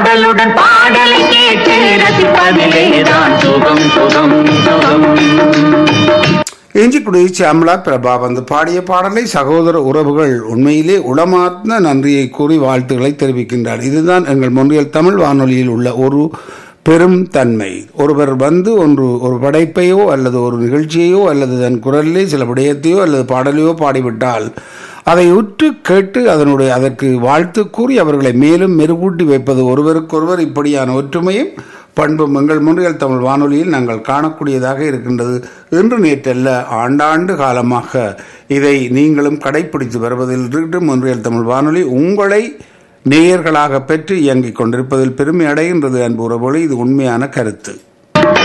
ஆடலுடன் பாடலை கேட்டு ரசிப்பதிலேதான் சுகம் சுகம் சுகம் இஞ்சிக்குடி சியாமலா பிரபா வந்து பாடிய பாடலை சகோதர உறவுகள் உண்மையிலே உளமார்ந்த நன்றியை கூறி வாழ்த்துக்களை தெரிவிக்கின்றார் இதுதான் எங்கள் மொழியல் தமிழ் வானொலியில் உள்ள ஒரு பெரும் தன்மை ஒருவர் வந்து ஒன்று ஒரு படைப்பையோ அல்லது ஒரு நிகழ்ச்சியையோ அல்லது தன் குரலிலே சில விடயத்தையோ அல்லது பாடலையோ பாடிவிட்டால் அதை உற்று கேட்டு அதனுடைய அதற்கு வாழ்த்து கூறி அவர்களை மேலும் மெருகூட்டி வைப்பது ஒருவருக்கொருவர் இப்படியான ஒற்றுமையும் பண்பும் எங்கள் முன்றியல் தமிழ் வானொலியில் நாங்கள் காணக்கூடியதாக இருக்கின்றது இன்று நேற்றல்ல ஆண்டாண்டு காலமாக இதை நீங்களும் கடைபிடித்து வருவதில் இருந்து முன்றியல் தமிழ் வானொலி உங்களை நேயர்களாக பெற்று இயங்கிக் கொண்டிருப்பதில் பெருமை அடைகின்றது அன்பு உறவுகளே இது உண்மையான கருத்து